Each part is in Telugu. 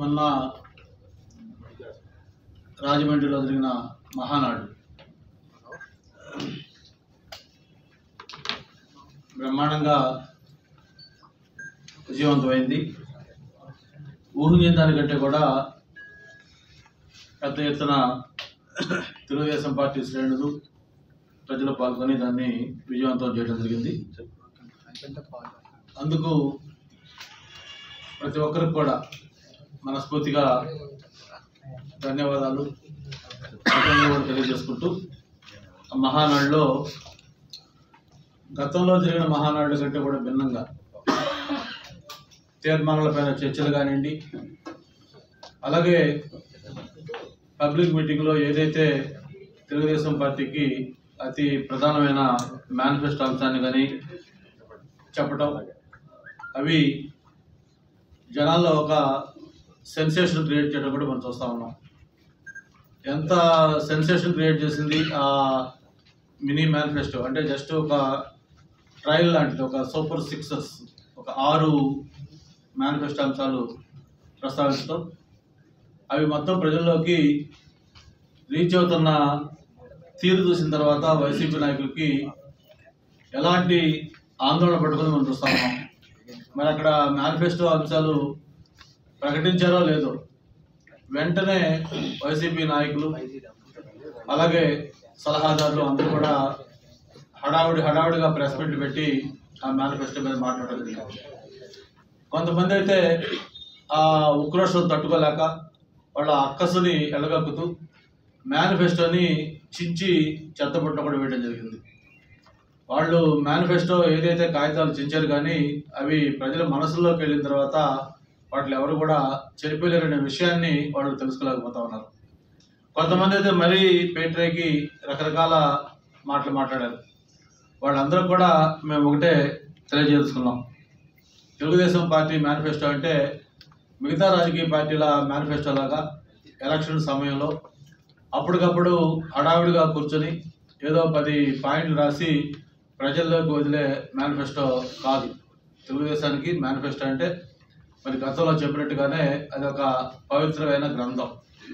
మొన్న రాజమండ్రిలో జరిగిన మహానాడు బ్రహ్మాండంగా విజయవంతమైంది ఊహించిన దానికంటే కూడా పెద్ద ఎత్తున తెలుగుదేశం పార్టీ శ్రేణులు ప్రజలు పాల్గొని దాన్ని విజయవంతం చేయడం జరిగింది అందుకు ప్రతి ఒక్కరికి కూడా మనస్ఫూర్తిగా ధన్యవాదాలు కృతజ్ఞతలు కూడా తెలియజేసుకుంటూ ఆ మహానాడులో గతంలో జరిగిన మహానాడు కంటే కూడా భిన్నంగా తీర్మానాలపైన చర్చలు కానివ్వండి అలాగే పబ్లిక్ మీటింగ్లో ఏదైతే తెలుగుదేశం పార్టీకి అతి ప్రధానమైన మేనిఫెస్టో అంశాన్ని కానీ చెప్పటం అవి జనాల్లో ఒక సెన్సేషన్ క్రియేట్ చేయడం కూడా మనం చూస్తూ ఉన్నాం ఎంత సెన్సేషన్ క్రియేట్ చేసింది ఆ మినీ మేనిఫెస్టో అంటే జస్ట్ ఒక ట్రయల్ లాంటిది ఒక సూపర్ సిక్సెస్ ఒక ఆరు మేనిఫెస్టో అంశాలు ప్రస్తావించడం అవి మొత్తం ప్రజల్లోకి రీచ్ అవుతున్న తీరు చూసిన తర్వాత వైసీపీ నాయకులకి ఎలాంటి ఆందోళన పట్టుకుని మనం చూస్తా ఉన్నాం మరి అక్కడ మేనిఫెస్టో అంశాలు ప్రకటించారో లేదో వెంటనే వైసీపీ నాయకులు అలాగే సలహాదారులు అందరూ కూడా హడావుడి హడావుడిగా ప్రెస్ మీట్లు పెట్టి ఆ మేనిఫెస్టో మీద మాట్లాడడం జరిగింది కొంతమంది అయితే ఆ ఉక్రోషం తట్టుకోలేక వాళ్ళ అక్కసుని ఎలగక్కుతూ మేనిఫెస్టోని చించి చెత్తబుట్ట కూడా వేయడం జరిగింది వాళ్ళు మేనిఫెస్టో ఏదైతే కాగితాలు చించారు కానీ అవి ప్రజల మనసుల్లోకి వెళ్ళిన తర్వాత వాటిని ఎవరు కూడా చెరిపోలేరనే విషయాన్ని వాళ్ళు తెలుసుకోలేకపోతా ఉన్నారు కొంతమంది అయితే మరీ పేట్రేకి రకరకాల మాటలు మాట్లాడారు వాళ్ళందరూ కూడా మేము ఒకటే తెలియజేసుకున్నాం తెలుగుదేశం పార్టీ మేనిఫెస్టో అంటే మిగతా రాజకీయ పార్టీల మేనిఫెస్టో లాగా ఎలక్షన్ సమయంలో అప్పటికప్పుడు హడావిడిగా కూర్చొని ఏదో పది పాయింట్లు రాసి ప్రజల్లోకి వదిలే మేనిఫెస్టో కాదు తెలుగుదేశానికి మేనిఫెస్టో అంటే మరి గతంలో చెప్పినట్టుగానే అది ఒక పవిత్రమైన గ్రంథం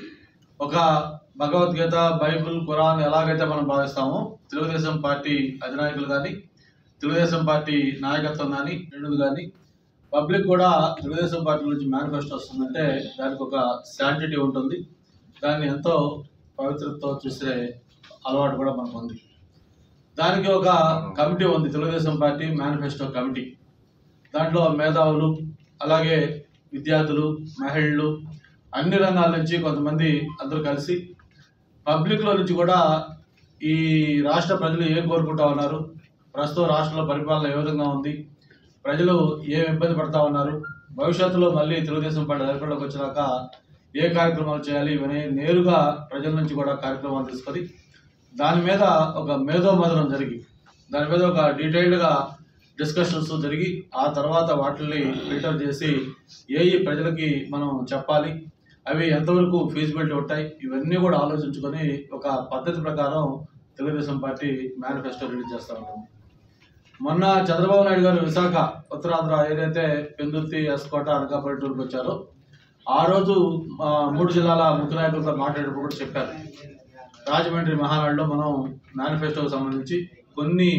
ఒక భగవద్గీత బైబిల్ ఖురాన్ ఎలాగైతే మనం భావిస్తామో తెలుగుదేశం పార్టీ అధినాయకులు కానీ తెలుగుదేశం పార్టీ నాయకత్వం కానీ రెండు కానీ పబ్లిక్ కూడా తెలుగుదేశం పార్టీ నుంచి మేనిఫెస్టో వస్తుందంటే దానికి ఒక శాంటిటీ ఉంటుంది దాన్ని ఎంతో పవిత్రతతో చూసే అలవాటు కూడా మనకు ఉంది దానికి ఒక కమిటీ ఉంది తెలుగుదేశం పార్టీ మేనిఫెస్టో కమిటీ దాంట్లో మేధావులు అలాగే విద్యార్థులు మహిళలు అన్ని రంగాల నుంచి కొంతమంది అందరూ కలిసి పబ్లిక్లో నుంచి కూడా ఈ రాష్ట్ర ప్రజలు ఏం కోరుకుంటా ఉన్నారు ప్రస్తుతం రాష్ట్రంలో పరిపాలన ఏ విధంగా ఉంది ప్రజలు ఏం ఇబ్బంది పడతా ఉన్నారు భవిష్యత్తులో మళ్ళీ తెలుగుదేశం పార్టీ అధికారంలోకి వచ్చినాక ఏ కార్యక్రమాలు చేయాలి ఇవన్నీ నేరుగా ప్రజల నుంచి కూడా కార్యక్రమాలు తీసుకొని దాని మీద ఒక మేధోమదనం జరిగి దాని మీద ఒక డీటెయిల్డ్గా డిస్కషన్స్ జరిగి ఆ తర్వాత వాటిని ఫిల్టర్ చేసి ఏ ఏ ప్రజలకి మనం చెప్పాలి అవి ఎంతవరకు ఫీజిబిలిటీ ఉంటాయి ఇవన్నీ కూడా ఆలోచించుకొని ఒక పద్ధతి ప్రకారం తెలుగుదేశం పార్టీ మేనిఫెస్టో రిలీజ్ చేస్తూ ఉంటుంది మొన్న చంద్రబాబు నాయుడు గారు విశాఖ ఉత్తరాంధ్ర ఏదైతే పెందుర్తి ఎస్కోట అనకాపల్లి టూర్కి వచ్చారో ఆ రోజు ఆ, మూడు జిల్లాల ముఖ్య నాయకులతో మాట్లాడేటప్పుడు కూడా చెప్పారు రాజమండ్రి మహానాడులో మనం మేనిఫెస్టోకి సంబంధించి కొన్ని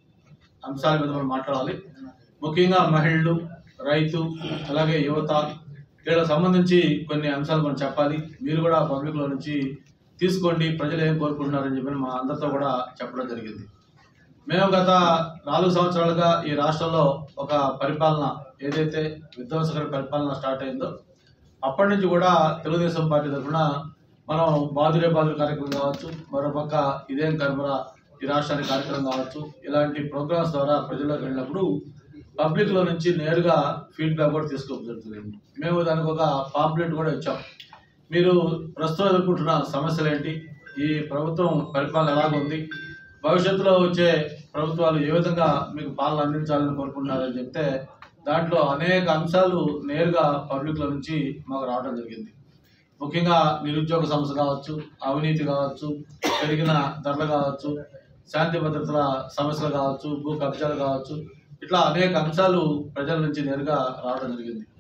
అంశాల మీద మనం మాట్లాడాలి ముఖ్యంగా మహిళలు రైతు అలాగే యువత వీళ్ళకి సంబంధించి కొన్ని అంశాలు మనం చెప్పాలి మీరు కూడా పబ్లిక్లో నుంచి తీసుకోండి ప్రజలు ఏం కోరుకుంటున్నారని చెప్పి మా అందరితో కూడా చెప్పడం జరిగింది మేము గత నాలుగు సంవత్సరాలుగా ఈ రాష్ట్రంలో ఒక పరిపాలన ఏదైతే విధ్వంసకర పరిపాలన స్టార్ట్ అయిందో అప్పటి నుంచి కూడా తెలుగుదేశం పార్టీ తరఫున మనం బాదురే బాదురు కార్యక్రమం కావచ్చు మరోపక్క ఇదేం కర్మరా ఈ రాష్ట్రానికి కార్యక్రమం కావచ్చు ఇలాంటి ప్రోగ్రామ్స్ ద్వారా ప్రజల్లోకి వెళ్ళినప్పుడు పబ్లిక్లో నుంచి నేరుగా ఫీడ్బ్యాక్ కూడా తీసుకోవడం జరుగుతుంది మేము దానికి ఒక పాంప్లెట్ కూడా ఇచ్చాం మీరు ప్రస్తుతం ఎదుర్కొంటున్న సమస్యలు ఏంటి ఈ ప్రభుత్వం పరిపాలన ఎలాగుంది భవిష్యత్తులో వచ్చే ప్రభుత్వాలు ఏ విధంగా మీకు పాలన అందించాలని కోరుకుంటున్నారని చెప్తే దాంట్లో అనేక అంశాలు నేరుగా పబ్లిక్లో నుంచి మాకు రావడం జరిగింది ముఖ్యంగా నిరుద్యోగ సమస్య కావచ్చు అవినీతి కావచ్చు పెరిగిన ధరలు కావచ్చు శాంతి భద్రతల సమస్యలు కావచ్చు భూ కబ్జాలు కావచ్చు ఇట్లా అనేక అంశాలు ప్రజల నుంచి నేరుగా రావడం జరిగింది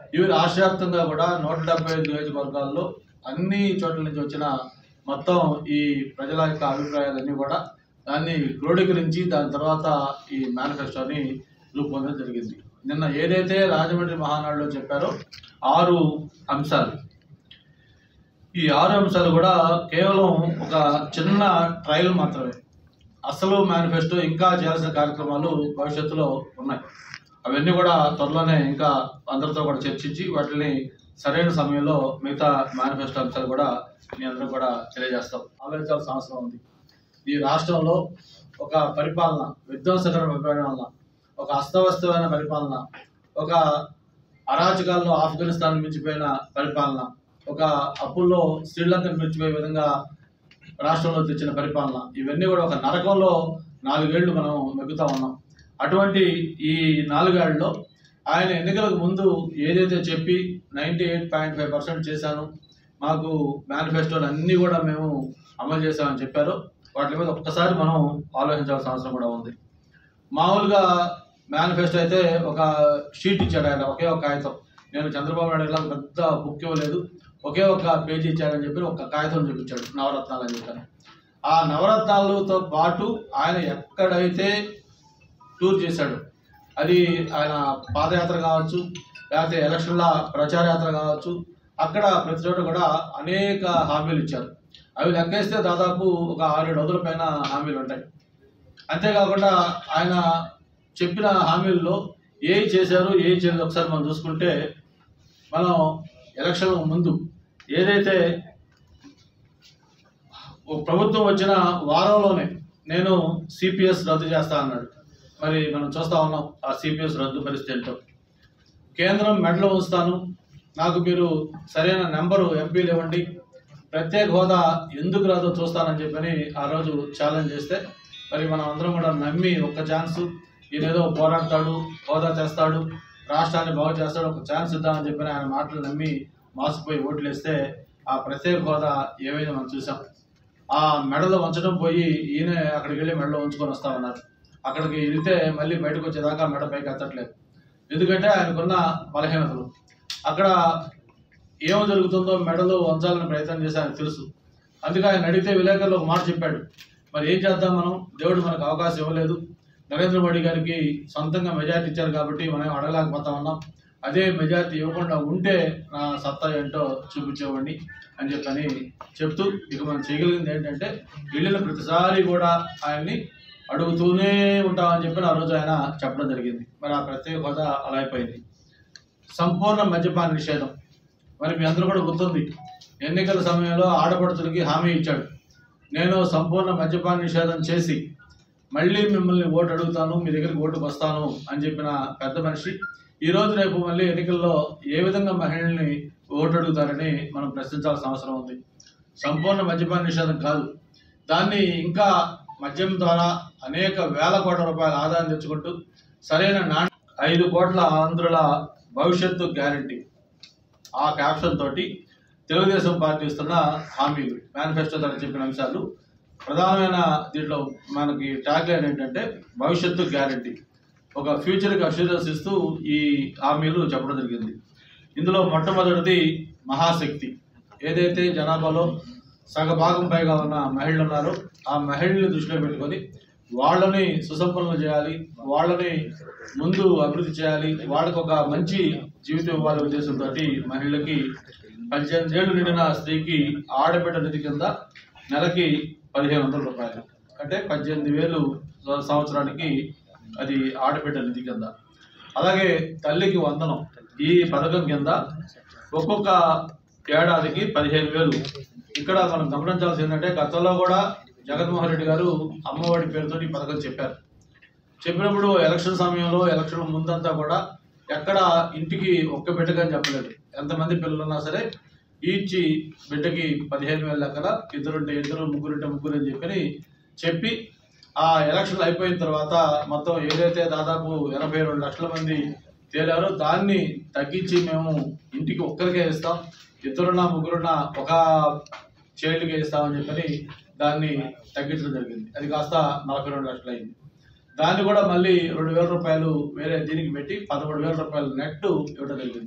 ఇవి రాష్ట్ర వ్యాప్తంగా కూడా నూట డెబ్బై ఐదు నియోజకవర్గాల్లో అన్ని చోట్ల నుంచి వచ్చిన మొత్తం ఈ ప్రజల యొక్క అభిప్రాయాలన్నీ కూడా దాన్ని క్రోడీకరించి దాని తర్వాత ఈ మేనిఫెస్టోని రూపొందడం జరిగింది నిన్న ఏదైతే రాజమండ్రి మహానాడులో చెప్పారో ఆరు అంశాలు ఈ ఆరు అంశాలు కూడా కేవలం ఒక చిన్న ట్రయల్ మాత్రమే అసలు మేనిఫెస్టో ఇంకా చేయాల్సిన కార్యక్రమాలు భవిష్యత్తులో ఉన్నాయి అవన్నీ కూడా త్వరలోనే ఇంకా అందరితో కూడా చర్చించి వాటిని సరైన సమయంలో మిగతా మేనిఫెస్టో అంశాలు కూడా మీ అందరూ కూడా తెలియజేస్తాం ఆలోచించాల్సిన అవసరం ఉంది ఈ రాష్ట్రంలో ఒక పరిపాలన విధ్వంసకర పరిపాలన ఒక అస్తవ్యస్తమైన పరిపాలన ఒక అరాచకాల్లో ఆఫ్ఘనిస్తాన్ మించిపోయిన పరిపాలన ఒక అప్పుల్లో శ్రీలంకను మించిపోయే విధంగా రాష్ట్రంలో తెచ్చిన పరిపాలన ఇవన్నీ కూడా ఒక నరకంలో నాలుగేళ్లు మనం మెగ్గుతా ఉన్నాం అటువంటి ఈ నాలుగేళ్లలో ఆయన ఎన్నికలకు ముందు ఏదైతే చెప్పి ninety eight point five percent చేశాను మాకు మేనిఫెస్టోలు అన్నీ కూడా మేము అమలు చేశామని చెప్పారు వాటి మీద ఒక్కసారి మనం ఆలోచించాల్సిన అవసరం కూడా ఉంది మామూలుగా మేనిఫెస్టో అయితే ఒక షీట్ ఇచ్చాడు ఆయన ఒకే ఒక కాగితం నేను చంద్రబాబు నాయుడు ఇలా పెద్ద బుక్ ఇవ్వలేదు ఒకే ఒక పేజీ ఇచ్చాడని చెప్పి ఒక కాగితం చూపించాడు నవరత్నాలు అని చెప్పాను ఆ నవరత్నాలతో పాటు ఆయన ఎక్కడైతే టూర్ చేశాడు అది ఆయన పాదయాత్ర కావచ్చు లేకపోతే ఎలక్షన్ల ప్రచార యాత్ర కావచ్చు అక్కడ ప్రతి చోట కూడా అనేక హామీలు ఇచ్చారు అవి లెక్కేస్తే దాదాపు ఒక ఆరేడు వందల పైన హామీలు ఉంటాయి అంతేకాకుండా ఆయన చెప్పిన హామీల్లో ఏ చేశారు ఏ చేయలేదు ఒకసారి మనం చూసుకుంటే మనం ఎలక్షన్ ముందు ఏదైతే ఓ ప్రభుత్వం వచ్చిన వారంలోనే నేను సిపిఎస్ రద్దు చేస్తా అన్నాడు మరి మనం చూస్తా ఉన్నాం ఆ సిపిఎస్ రద్దు పరిస్థితి ఏంటో కేంద్రం మెడలో ఉంచుతాను నాకు మీరు సరైన నెంబరు ఎంపీలు ఇవ్వండి ప్రత్యేక హోదా ఎందుకు రాదో చూస్తానని చెప్పని ఆ రోజు ఛాలెంజ్ చేస్తే మరి మనం అందరం కూడా నమ్మి ఒక్క ఛాన్స్ ఈయన ఏదో పోరాడతాడు హోదా తెస్తాడు రాష్ట్రాన్ని బాగు చేస్తాడు ఒక ఛాన్స్ ఇద్దామని చెప్పని ఆయన మాటలు నమ్మి మాసిపోయి ఓట్లు వేస్తే ఆ ప్రత్యేక హోదా ఏమైందో మనం చూసాం ఆ మెడలో ఉంచడం పోయి ఈయన అక్కడికి వెళ్ళి మెడలో ఉంచుకొని వస్తామన్నారు అక్కడికి వెళితే మళ్ళీ బయటకు వచ్చేదాకా మెడ పైకి ఎత్తట్లేదు ఎందుకంటే ఆయనకున్న బలహీనతలు అక్కడ ఏం జరుగుతుందో మెడలో ఉంచాలని ప్రయత్నం చేసి ఆయనకు తెలుసు అందుకే ఆయన అడిగితే విలేకరులు ఒక మాట చెప్పాడు మరి ఏం చేద్దాం మనం దేవుడు మనకు అవకాశం ఇవ్వలేదు నరేంద్ర మోడీ గారికి సొంతంగా మెజారిటీ ఇచ్చారు కాబట్టి మనం అడగలేకపోతా ఉన్నాం అదే మెజారిటీ ఇవ్వకుండా ఉంటే నా సత్తా ఏంటో చూపించేవాడిని అని చెప్పని చెప్తూ ఇక మనం చేయగలిగింది ఏంటంటే వెళ్ళిన ప్రతిసారి కూడా ఆయన్ని అడుగుతూనే ఉంటామని చెప్పి ఆ రోజు ఆయన చెప్పడం జరిగింది మరి ఆ ప్రత్యేక హోదా అలా అయిపోయింది సంపూర్ణ మద్యపాన నిషేధం మరి మీ అందరూ కూడా గుర్తుంది ఎన్నికల సమయంలో ఆడపడుచులకి హామీ ఇచ్చాడు నేను సంపూర్ణ మద్యపాన నిషేధం చేసి మళ్ళీ మిమ్మల్ని ఓటు అడుగుతాను మీ దగ్గరికి ఓటుకు వస్తాను అని చెప్పిన పెద్ద మనిషి ఈ రోజు రేపు మళ్ళీ ఎన్నికల్లో ఏ విధంగా మహిళల్ని ఓటు అడుగుతారని మనం ప్రశ్నించాల్సిన అవసరం ఉంది సంపూర్ణ మద్యపాన నిషేధం కాదు దాన్ని ఇంకా మద్యం ద్వారా అనేక వేల కోట్ల రూపాయల ఆదాయం తెచ్చుకుంటూ సరైన నాణ్య ఐదు కోట్ల ఆంధ్రుల భవిష్యత్తు గ్యారంటీ ఆ క్యాప్షన్ తోటి తెలుగుదేశం పార్టీ ఇస్తున్న హామీలు మేనిఫెస్టో ద్వారా చెప్పిన అంశాలు ప్రధానమైన దీంట్లో మనకి ట్యాగ్ లైన్ ఏంటంటే భవిష్యత్తు గ్యారంటీ ఒక ఫ్యూచర్కి అష్యూరెన్స్ ఇస్తూ ఈ హామీలు చెప్పడం జరిగింది ఇందులో మొట్టమొదటిది మహాశక్తి ఏదైతే జనాభాలో సగభాగం పైగా ఉన్న మహిళలు ఉన్నారో ఆ మహిళల్ని దృష్టిలో పెట్టుకొని వాళ్ళని సుసంపన్నం చేయాలి వాళ్ళని ముందు అభివృద్ధి చేయాలి వాళ్ళకి ఒక మంచి జీవితం ఇవ్వాలి ఉద్దేశంతో మహిళలకి పద్దెనిమిది ఏళ్ళు నిండిన స్త్రీకి ఆడబిడ్డ నిధి కింద నెలకి పదిహేను వందల రూపాయలు అంటే పద్దెనిమిది వేలు సంవ- సంవత్సరానికి అది ఆడబిడ్డ నిధి కింద అలాగే తల్లికి వందనం ఈ పథకం కింద ఒక్కొక్క ఏడాదికి పదిహేను వేలు ఇక్కడ మనం గమనించాల్సి ఏంటంటే గతంలో కూడా జగన్మోహన్ రెడ్డి గారు అమ్మఒడి పేరుతో ఈ పథకం చెప్పారు చెప్పినప్పుడు ఎలక్షన్ సమయంలో ఎలక్షన్ ముందంతా కూడా ఎక్కడ ఇంటికి ఒక్క బిడ్డగా అని చెప్పలేదు ఎంతమంది పిల్లలు ఉన్నా సరే ఈచ్ బిడ్డకి పదిహేను వేల లెక్కన ఇద్దరుంటే ఇద్దరు ముగ్గురుంటే ముగ్గురు అని చెప్పి చెప్పి ఆ ఎలక్షన్లు అయిపోయిన తర్వాత మొత్తం ఏదైతే దాదాపు ఎనభై రెండు లక్షల మంది తేలారో దాన్ని తగ్గించి మేము ఇంటికి ఒక్కరికే ఇస్తాం ఇద్దరున్నా ముగ్గురున్నా ఒక చైల్డ్కే ఇస్తామని చెప్పని దాన్ని తగ్గించడం జరిగింది అది కాస్త నలభై రెండు లక్షలు అయింది దాన్ని కూడా మళ్ళీ రెండు వేల రూపాయలు వేరే దీనికి పెట్టి పదమూడు వేల రూపాయలు నెట్ ఇవ్వడం జరిగింది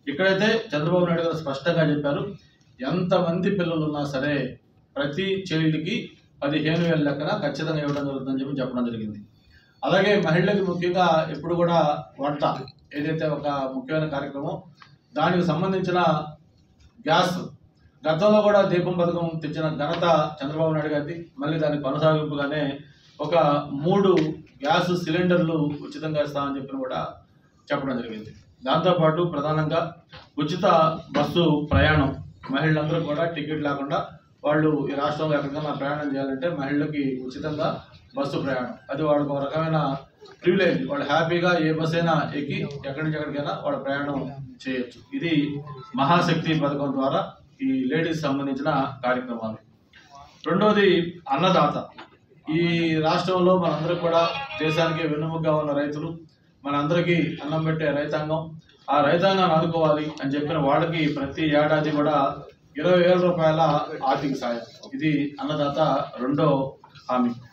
ఇక్కడైతే చంద్రబాబు నాయుడు గారు స్పష్టంగా చెప్పారు ఎంతమంది పిల్లలు ఉన్నా సరే ప్రతి చైల్డ్కి పదిహేను వేల లెక్కన ఖచ్చితంగా ఇవ్వడం జరుగుతుందని చెప్పి చెప్పడం జరిగింది అలాగే మహిళలకు ముఖ్యంగా ఎప్పుడు కూడా వంట ఏదైతే ఒక ముఖ్యమైన కార్యక్రమం దానికి సంబంధించిన గ్యాస్ గతంలో కూడా దీపం పథకం తెచ్చిన ఘనత చంద్రబాబు నాయుడు గారిది మళ్ళీ దాని కొనసాగింపుగానే ఒక మూడు గ్యాస్ సిలిండర్లు ఉచితంగా ఇస్తామని చెప్పి కూడా చెప్పడం జరిగింది దాంతోపాటు ప్రధానంగా ఉచిత బస్సు ప్రయాణం మహిళలందరూ కూడా టికెట్ లేకుండా వాళ్ళు ఈ రాష్ట్రంలో ఎక్కడికైనా ప్రయాణం చేయాలంటే మహిళలకి ఉచితంగా బస్సు ప్రయాణం అది వాళ్ళకి ఒక రకమైన ప్రివిలేజ్ వాళ్ళు హ్యాపీగా ఏ బస్ అయినా ఎక్కి ఎక్కడి నుంచి ఎక్కడికైనా వాళ్ళ ప్రయాణం చేయొచ్చు ఇది మహాశక్తి పథకం ద్వారా ఈ లేడీస్ సంబంధించిన కార్యక్రమాలు రెండోది అన్నదాత ఈ రాష్ట్రంలో మనందరం కూడా దేశానికి వెన్నుముగ్గా ఉన్న రైతులు మనందరికీ అన్నం పెట్టే రైతాంగం ఆ రైతాంగాన్ని ఆదుకోవాలి అని చెప్పిన వాళ్ళకి ప్రతి ఏడాది కూడా ఇరవై వేల రూపాయల ఆర్థిక సాయం ఇది అన్నదాత రెండో హామీ